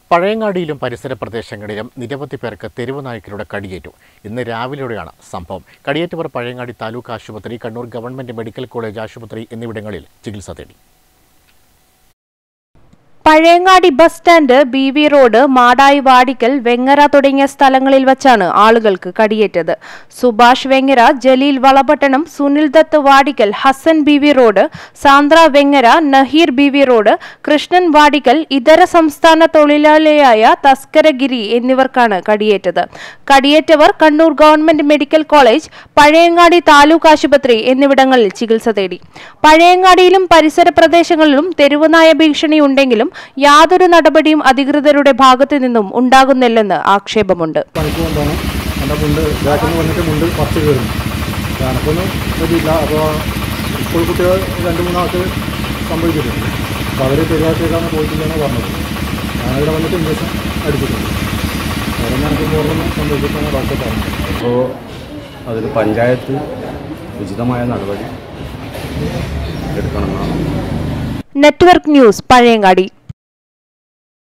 പഴയങ്ങാടിയിലും പരിസര പ്രദേശങ്ങളിലും നിരവധി പേർക്ക് തെരുവ് നായ്ക്കളുടെ കടിയേറ്റു ഇന്ന് രാവിലെയോടെയാണ് സംഭവം കടിയേറ്റവർ പഴയങ്ങാടി താലൂക്ക് ആശുപത്രി കണ്ണൂർ ഗവൺമെന്റ് മെഡിക്കൽ കോളേജ് ആശുപത്രി എന്നിവിടങ്ങളിൽ ചികിത്സ തേടി Pazhayangadi bus stand B V road Madayi Vadikkal Vengara തുടങ്ങിയ സ്ഥലങ്ങളിൽ വച്ചാണ് ആളുകൾക്ക് കടിയേറ്റത് Subhash Vengara Jaleel Valapattanam Sunil Dutt Vadikkal Hasan B V road Sandra Vengara Naheer B V road Krishnan Vadikkal ഇതര സംസ്ഥാന തൊഴിലാളിയായ തസ്കരഗിരി എന്നിവർക്കാണ് കടിയേറ്റത് കടിയേറ്റവർ Kannur government medical college Pazhayangadi taluk ആശുപത്രി എന്നിവിടങ്ങളിൽ ചികിത്സ തേടി പഴയങ്ങാടിയിലും പരിസര പ്രദേശങ്ങളിലും തെരുവുനായ ഭീഷണി ഉണ്ടെങ്കിലും യാതൊരു നടപടിയും അധികൃതരുടെ ഭാഗത്തു നിന്നും ഉണ്ടാകുന്നില്ലെന്ന് ആക്ഷേപമുണ്ട് പണിക്ക് കൊണ്ടുപോകണം എൻ്റെ മുണ്ട് ബാക്കിൽ നിന്ന് വന്നിട്ട് മുണ്ട് പറിച്ച് കയറും എനക്കൊന്നും പറ്റിയില്ല അപ്പോൾ ഇപ്പോൾ കുട്ടികൾ രണ്ട് മൂന്നാൾക്ക് സംഭവിച്ചിട്ടുണ്ട് അപ്പോൾ അവർ പെരുവാക്കിയേക്കാണ് പോയിട്ടില്ലെന്ന് പറഞ്ഞത് ഞാനിവിടെ വന്നിട്ട് ഇഞ്ചക്ഷൻ അടിച്ചിട്ടുണ്ട് അവിടെ എനിക്ക് പൂർണ്ണം സംഭവിച്ചിട്ടാണ് ഡോക്ടർ പറഞ്ഞത് അപ്പോൾ അതിൽ പഞ്ചായത്ത് ഉചിതമായ നടപടി എടുക്കണമെന്നാണ് നെറ്റ്വർക്ക് ന്യൂസ് പഴയങ്ങാടി